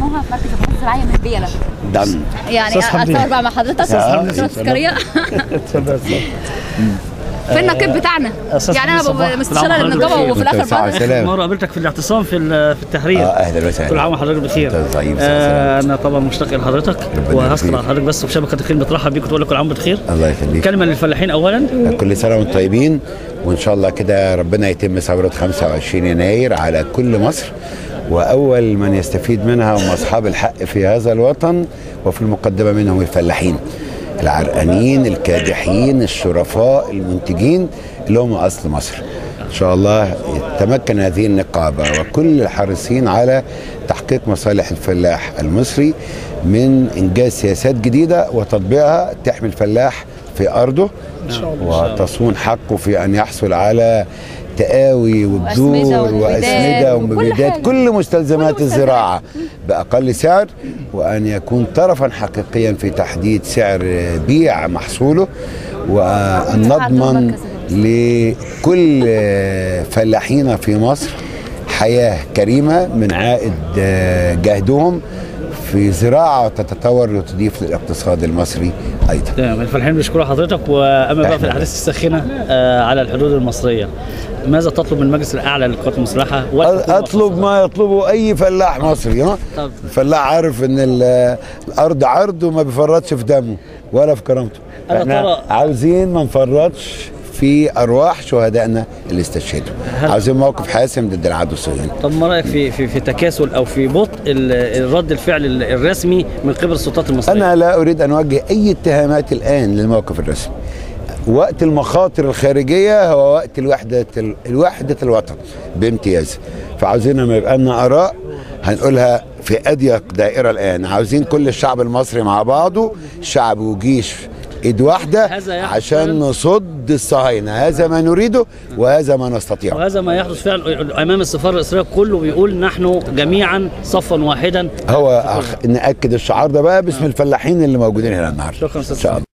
بيسموها في مركز البحوث الزراعيه من بيلا دم يعني أستاذ حمدي. اتصور بقى مع حضرتك أستاذ حمدي. صورة تذكاريه اتفضل اتفضل. فين النقيب بتاعنا أستاذ يعني حمدي انا صباح. ببقى مستشاره كل عام للنقابه وحضرتك وفي بخير. الاخر وأنت بقى سلام. مرة قابلتك في الاعتصام في ال- في التحرير اه اهلا وسهلا كل عام وحضرتك بخير أنت طيب، آه انا طبعا مشتاق لحضرتك ربنا وهشكر يخليك. على حضرتك بس وشبكه الخير بترحب بيك وتقول لك كل عام بخير الله يخليك كلمه للفلاحين اولا كل سنه وانتم طيبين وان شاء الله كده ربنا يتم ثوره 25 يناير على كل مصر واول من يستفيد منها هم اصحاب الحق في هذا الوطن وفي المقدمه منهم الفلاحين العرقانين الكادحين الشرفاء المنتجين اللي هم اصل مصر ان شاء الله تمكن هذه النقابه وكل الحريصين على تحقيق مصالح الفلاح المصري من انجاز سياسات جديده وتطبيقها تحمي الفلاح في ارضه وتصون حقه في ان يحصل على تقاوي وأسمدة وبذور ومبيدات واسمده وكل ومبيدات حاجة. كل مستلزمات كل الزراعه باقل سعر وان يكون طرفا حقيقيا في تحديد سعر بيع محصوله وان نضمن لكل فلاحين في مصر حياه كريمه من عائد جهدهم في زراعه تتطور وتضيف للاقتصاد المصري ايضا تمام الفلاحين بيشكروا حضرتك واما بقى في إحنا الاحداث الساخنه آه على الحدود المصريه ماذا تطلب من المجلس الاعلى للقوات المسلحه والحكومة اطلب ما يطلبه اي فلاح مصري ها طب. الفلاح عارف ان ال- الارض عرض وما بيفرطش في دمه ولا في كرامته ألا احنا ترى- عاوزين ما نفرطش في ارواح شهدائنا اللي استشهدوا هل- عاوزين موقف حاسم ضد العدو الصهيوني طب ما رايك في في في تكاسل او في بطء ال- الرد الفعل ال- الرسمي من قبل السلطات المصريه انا لا اريد ان اوجه اي اتهامات الان للموقف الرسمي وقت المخاطر الخارجيه هو وقت الوحده ال- الوحده الوطن بامتياز فعاوزين لما يبقى لنا اراء هنقولها في اضيق دائره الان عاوزين كل الشعب المصري مع بعضه شعب وجيش ايد واحده هذا يحصل- عشان نصد الصهاينه هذا ما نريده وهذا ما نستطيعه وهذا ما يحدث فعلا امام السفاره الاسرائيليه كله بيقول نحن جميعا صفا واحدا هو أخ... ناكد الشعار ده بقى باسم الفلاحين اللي موجودين هنا النهارده شكرا أستاذ ان شاء الله